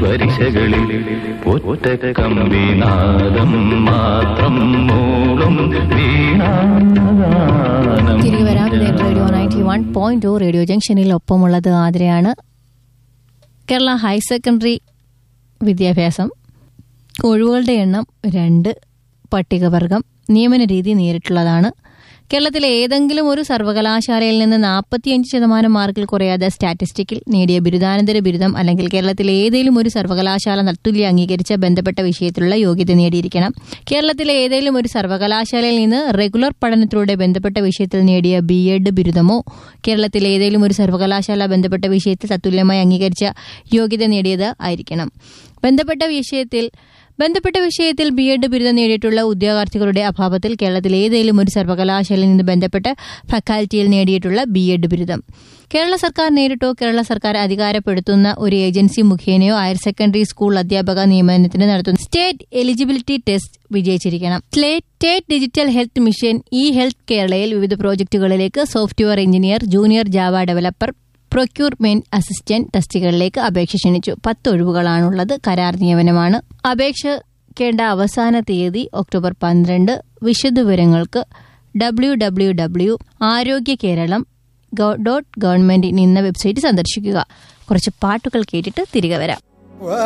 വരിശകളിൽ ഒറ്റക്കമ്പിനാദം മാത്രം മൂളും വീണാഗാനം തിരികെ വരാം ഇത് radio ninety one point two radio ജംഗ്ഷനിൽ ഒപ്പമുള്ളത് ആതിരയാണ് കേരള ഹയർ സെക്കൻഡറി വിദ്യാഭ്യാസം ഒഴിവുകളുടെ എണ്ണം രണ്ട് പട്ടികവർഗം നിയമന രീതി നേരിട്ടുള്ളതാണ് കേരളത്തിലെ ഏതെങ്കിലും ഒരു സർവകലാശാലയിൽ നിന്ന് നാൽപ്പത്തിയഞ്ച് ശതമാനം മാർക്കിൽ കുറയാതെ സ്റ്റാറ്റിസ്റ്റിക്കിൽ നേടിയ ബിരുദാനന്തര ബിരുദം അല്ലെങ്കിൽ കേരളത്തിലെ ഏതെങ്കിലും ഒരു സർവകലാശാല തത്തുല്യ അംഗീകരിച്ച ബന്ധപ്പെട്ട വിഷയത്തിലുള്ള യോഗ്യത നേടിയിരിക്കണം കേരളത്തിലെ ഏതെങ്കിലും ഒരു സർവകലാശാലയിൽ നിന്ന് റെഗുലർ പഠനത്തിലൂടെ ബന്ധപ്പെട്ട വിഷയത്തിൽ നേടിയ ബി എഡ് ബിരുദമോ കേരളത്തിലെ ഏതെങ്കിലും ഒരു സർവകലാശാല ബന്ധപ്പെട്ട വിഷയത്തിൽ തത്തുല്യമായി അംഗീകരിച്ച യോഗ്യത നേടിയത് ആയിരിക്കണം ബന്ധപ്പെട്ട വിഷയത്തിൽ ബന്ധപ്പെട്ട വിഷയത്തിൽ ബി എഡ് ബിരുദം നേടിയിട്ടുള്ള ഉദ്യോഗാർത്ഥികളുടെ അഭാവത്തിൽ കേരളത്തിലെ ഏതെങ്കിലും ഒരു സർവകലാശാലയിൽ നിന്ന് ബന്ധപ്പെട്ട ഫാക്കൽറ്റിയിൽ നേടിയിട്ടുള്ള ബി എഡ് ബിരുദം കേരള സർക്കാർ നേരിട്ടോ കേരള സർക്കാർ അധികാരപ്പെടുത്തുന്ന ഒരു ഏജൻസി മുഖേനയോ ഹയർ സെക്കൻഡറി സ്കൂൾ അധ്യാപക നിയമനത്തിന് നടത്തുന്ന സ്റ്റേറ്റ് എലിജിബിലിറ്റി ടെസ്റ്റ് വിജയിച്ചിരിക്കണം state digital health mission e health കേരളയിൽ വിവിധ പ്രോജക്ടുകളിലേക്ക് software engineer junior Java developer procurement assistant തസ്തികകളിലേക്ക് അപേക്ഷ ക്ഷണിച്ചു പത്ത് ഒഴിവുകളാണുള്ളത് കരാർ നിയമനമാണ് അപേക്ഷിക്കേണ്ട അവസാന തീയതി ഒക്ടോബർ പന്ത്രണ്ട് വിശദവിവരങ്ങൾക്ക് ഡബ്ല്യു ഡബ്ല്യു ഡബ്ല്യു ആരോഗ്യ കേരളം ഡോട്ട് ഗവൺമെന്റ് എന്ന വെബ്സൈറ്റ് സന്ദർശിക്കുക കുറച്ച് പാട്ടുകൾ കേട്ടിട്ട് തിരികെ വരാം